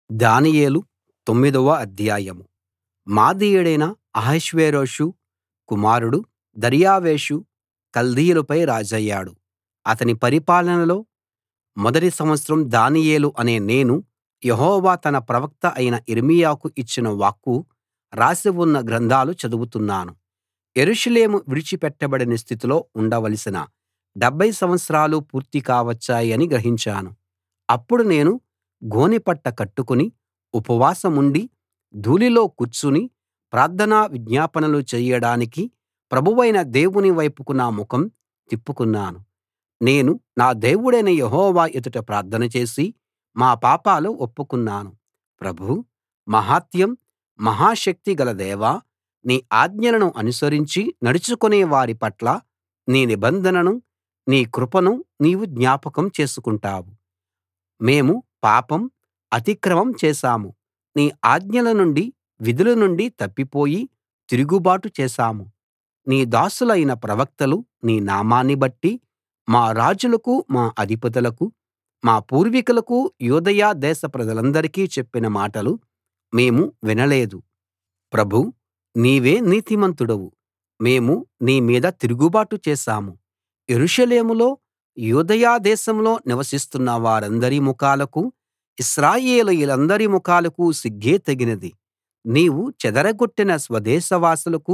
దానియేలు తొమ్మిదవ అధ్యాయం మాదీయుడైన అహష్వేరోషు కుమారుడు దర్యావేషు కల్దీయులపై రాజయ్యాడు అతని పరిపాలనలో మొదటి సంవత్సరం దానియేలు అనే నేను యెహోవా తన ప్రవక్త అయిన యిర్మీయాకు ఇచ్చిన వాక్కు రాసి ఉన్న గ్రంథాలు చదువుతున్నాను యెరూషలేము విడిచిపెట్టబడిన స్థితిలో ఉండవలసిన 70 సంవత్సరాలు పూర్తి కావచ్చాయని గ్రహించాను అప్పుడు నేను గోనెపట్ట కట్టుకుని ఉపవాసముండి ధూళిలో కూర్చుని ప్రార్థనా విజ్ఞాపనలు చెయ్యడానికి ప్రభువైన దేవుని వైపుకు నా ముఖం తిప్పుకున్నాను నేను నా దేవుడైన యెహోవా ఎదుట ప్రార్థన చేసి మా పాపాలు ఒప్పుకున్నాను ప్రభూ మహాత్మ్యం మహాశక్తి గల దేవా నీ ఆజ్ఞలను అనుసరించి నడుచుకునే వారి పట్ల నీ నిబంధనను నీ కృపను నీవు జ్ఞాపకం చేసుకుంటావు మేము పాపం అతిక్రమం చేశాము నీ ఆజ్ఞల నుండి విధుల నుండి తప్పిపోయి తిరుగుబాటు చేశాము నీ దాసులైన ప్రవక్తలు నీ నామాన్ని బట్టి మా రాజులకు మా అధిపతులకు మా పూర్వీకులకు యూదయ దేశ ప్రజలందరికీ చెప్పిన మాటలు మేము వినలేదు ప్రభూ నీవే నీతిమంతుడవు మేము నీ మీద తిరుగుబాటు చేశాము యెరూషలేములో యూదయ దేశంలో నివసిస్తున్న వారందరి ముఖాలకు ఇశ్రాయేలీయులందరి ముఖాలకు సిగ్గే తగినది నీవు చెదరగొట్టిన స్వదేశవాసులకు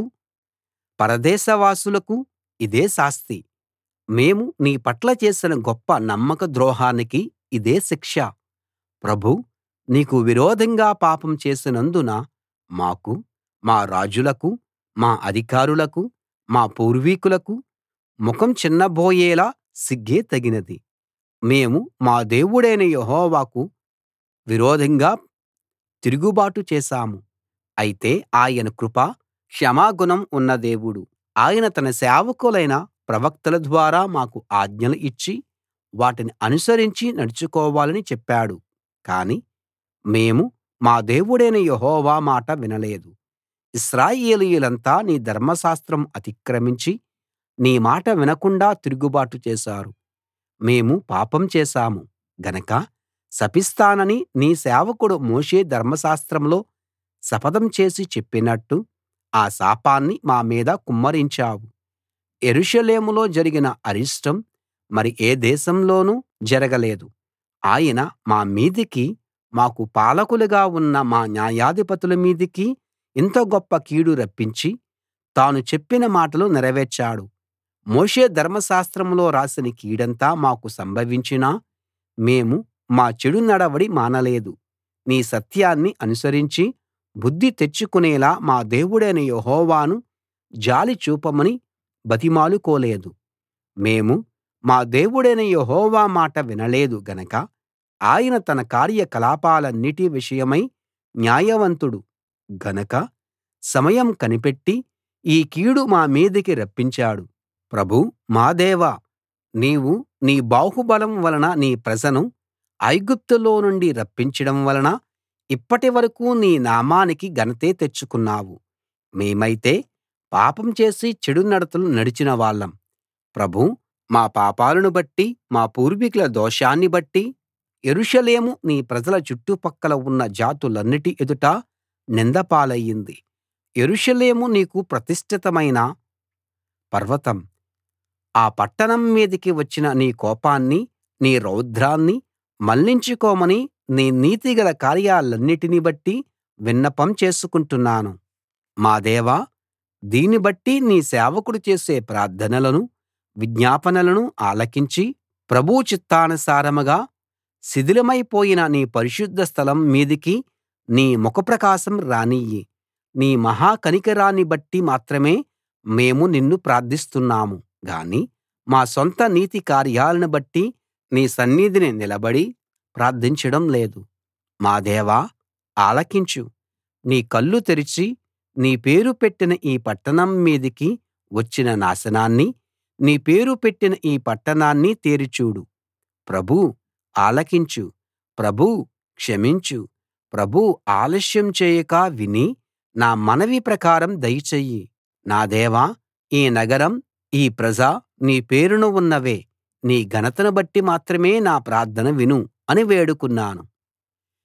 పరదేశవాసులకు ఇదే శాస్తి మేము నీ పట్ల చేసిన గొప్ప నమ్మక ద్రోహానికి ఇదే శిక్ష ప్రభూ నీకు విరోధంగా పాపం చేసినందున మాకు మా రాజులకు మా అధికారులకు మా పూర్వీకులకు ముఖం చిన్నబోయేలా సిగ్గే తగినది మేము మా దేవుడైన యెహోవాకు విరోధంగా తిరుగుబాటు చేశాము అయితే ఆయన కృప క్షమాగుణం ఉన్న దేవుడు ఆయన తన సేవకులైన ప్రవక్తల ద్వారా మాకు ఆజ్ఞలు ఇచ్చి వాటిని అనుసరించి నడుచుకోవాలని చెప్పాడు కాని మేము మా దేవుడైన యెహోవా మాట వినలేదు ఇశ్రాయేలీయులంతా నీ ధర్మశాస్త్రం అతిక్రమించి నీ మాట వినకుండా తిరుగుబాటు చేశారు మేము పాపం చేశాము గనక శపిస్తానని నీ సేవకుడు మోషే ధర్మశాస్త్రంలో శపథం చేసి చెప్పినట్టు ఆ శాపాన్ని మా మీద కుమ్మరించావు యెరూషలేములో జరిగిన అరిష్టం మరి ఏ దేశంలోనూ జరగలేదు ఆయన మా మీదికి మాకు పాలకులుగా ఉన్న మా న్యాయాధిపతుల మీదికి ఇంత గొప్ప కీడు రప్పించి తాను చెప్పిన మాటలు నెరవేర్చాడు మోషే ధర్మశాస్త్రంలో రాసిన కీడంతా మాకు సంభవించినా మేము మా చెడు నడవడి మానలేదు నీ సత్యాన్ని అనుసరించి బుద్ధి తెచ్చుకునేలా మా దేవుడైన యెహోవాను జాలి చూపమని బతిమాలుకోలేదు మేము మా దేవుడైన యెహోవా మాట వినలేదు గనక ఆయన తన కార్యకలాపాలన్నిటి విషయమై న్యాయవంతుడు గనక సమయం కనిపెట్టి ఈ కీడు మా మీదికి రప్పించాడు ప్రభూ మా దేవా నీవు నీ బాహుబలం వలన నీ ప్రజను ఐగుప్తులో నుండి రప్పించడం వలన ఇప్పటి వరకూ నీ నామానికి ఘనతే తెచ్చుకున్నావు మేమైతే పాపం చేసి చెడు నడతలు నడిచిన వాళ్ళం ప్రభూ మా పాపాలను బట్టి మా పూర్వీకుల దోషాన్ని బట్టి యెరూషలేము నీ ప్రజల చుట్టుపక్కల ఉన్న జాతులన్నిటి ఎదుట నింద పాలయింది యెరూషలేము నీకు ప్రతిష్ఠితమైన పర్వతం ఆ పట్టణం మీదికి వచ్చిన నీ కోపాన్ని నీ రౌద్రాన్ని మళ్లించుకోమని నీ నీతిగల కార్యాలన్నిటిని బట్టి విన్నపం చేసుకుంటున్నాను మా దేవా దీన్ని బట్టి నీ సేవకుడు చేసే ప్రార్థనలను విజ్ఞాపనలను ఆలకించి ప్రభువు చిత్తానుసారంగా శిథిలమైపోయిన నీ పరిశుద్ధ స్థలం మీదికి నీ ముఖప్రకాశం రానియ్యి నీ మహా కనికరాన్ని బట్టి మాత్రమే మేము నిన్ను ప్రార్థిస్తున్నాము గాని మా సొంత నీతి కార్యాలను బట్టి నీ సన్నిధిని నిలబడి ప్రార్థించడం లేదు మా దేవా ఆలకించు నీ కళ్ళు తెరిచి నీ పేరు పెట్టిన ఈ పట్టణం మీదికి వచ్చిన నాశనాన్ని నీ పేరు పెట్టిన ఈ పట్టణాన్ని తేరి చూడు ప్రభూ ఆలకించు ప్రభూ క్షమించు ప్రభూ ఆలస్యం చేయక విని నా మనవి ప్రకారం దయ చెయ్యి నా దేవా ఈ నగరం ఈ ప్రజ నీ పేరున ఉన్నవే నీ ఘనతను బట్టి మాత్రమే నా ప్రార్థన విను అని వేడుకున్నాను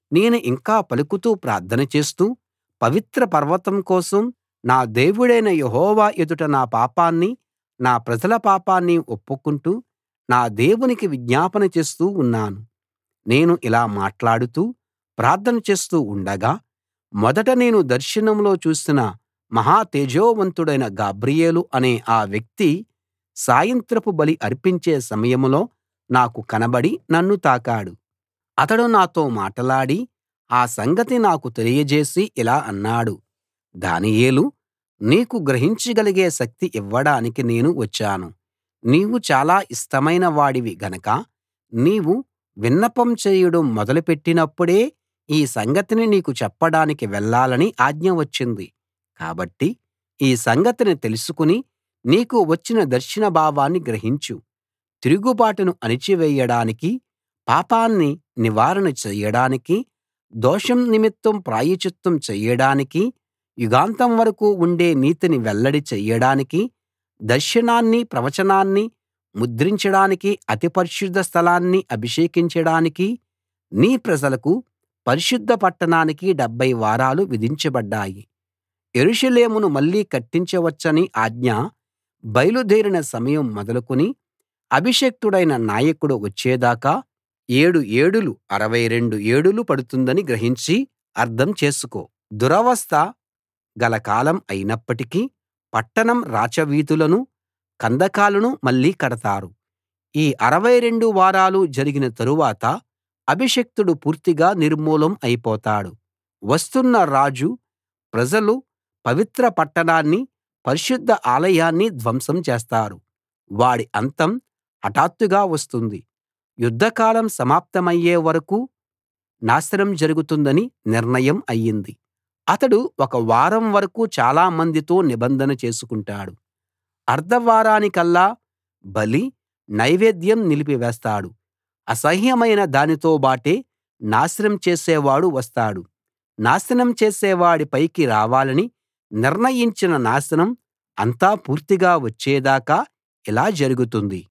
నేను ఇంకా పలుకుతూ ప్రార్థన చేస్తూ పవిత్ర పర్వతం కోసం నా దేవుడైన యెహోవా ఎదుట నా పాపాన్ని నా ప్రజల పాపాన్ని ఒప్పుకుంటూ నా దేవునికి విజ్ఞాపన చేస్తూ ఉన్నాను నేను ఇలా మాట్లాడుతూ ప్రార్థన చేస్తూ ఉండగా మొదట నేను దర్శనంలో చూసిన మహా తేజోవంతుడైన గాబ్రియేలు అనే ఆ వ్యక్తి సాయంత్రపు బలి అర్పించే సమయంలో నాకు కనబడి నన్ను తాకాడు అతడు నాతో మాటలాడి ఆ సంగతి నాకు తెలియజేసి ఇలా అన్నాడు దానియేలూ నీకు గ్రహించగలిగే శక్తి ఇవ్వడానికి నేను వచ్చాను నీవు చాలా ఇష్టమైన వాడివి గనక నీవు విన్నపం చేయడం మొదలు పెట్టినప్పుడే ఈ సంగతిని నీకు చెప్పడానికి వెళ్ళాలని ఆజ్ఞ వచ్చింది కాబట్టి ఈ సంగతిని తెలుసుకుని నీకు వచ్చిన దర్శన భావాన్ని గ్రహించు తిరుగుబాటును అణిచివేయడానికి పాపాన్ని నివారణ చెయ్యడానికి దోషం నిమిత్తం ప్రాయశ్చిత్తం చెయ్యడానికి యుగాంతం వరకూ ఉండే నీతిని వెల్లడి చెయ్యడానికి దర్శనాన్ని ప్రవచనాన్ని ముద్రించడానికి అతి పరిశుద్ధ స్థలాన్ని అభిషేకించడానికి నీ ప్రజలకు పరిశుద్ధ పట్టణానికి డెబ్భై వారాలు విధించబడ్డాయి యెరూషలేమును మళ్ళీ కట్టించవచ్చని ఆజ్ఞ బయలుదేరిన సమయం మొదలుకుని అభిషిక్తుడైన నాయకుడు వచ్చేదాకా ఏడు ఏడులు 62 ఏడులు పడుతుందని గ్రహించి అర్థం చేసుకో దురవస్థ గల కాలం అయినప్పటికీ పట్టణం రాచవీధులను కందకాలను మళ్ళీ కడతారు ఈ 62 వారాలు జరిగిన తరువాత అభిషిక్తుడు పూర్తిగా నిర్మూలం అయిపోతాడు వస్తున్న రాజు ప్రజలు పవిత్ర పట్టణాన్ని పరిశుద్ధ ఆలయాన్ని ధ్వంసం చేస్తారు వాడి అంతం హఠాత్తుగా వస్తుంది యుద్ధకాలం సమాప్తమయ్యే వరకూ నాశనం జరుగుతుందని నిర్ణయం అయింది అతడు ఒక వారం వరకూ చాలా మందితో నిబంధన చేసుకుంటాడు అర్థవారానికల్లా బలి నైవేద్యం నిలిపివేస్తాడు అసహ్యమైన దానితో బాటే నాశనం చేసేవాడు వస్తాడు నాశనం చేసేవాడి పైకి రావాలని నిర్ణయించిన నాశనం అంతా పూర్తిగా వచ్చేదాకా ఇలా జరుగుతుంది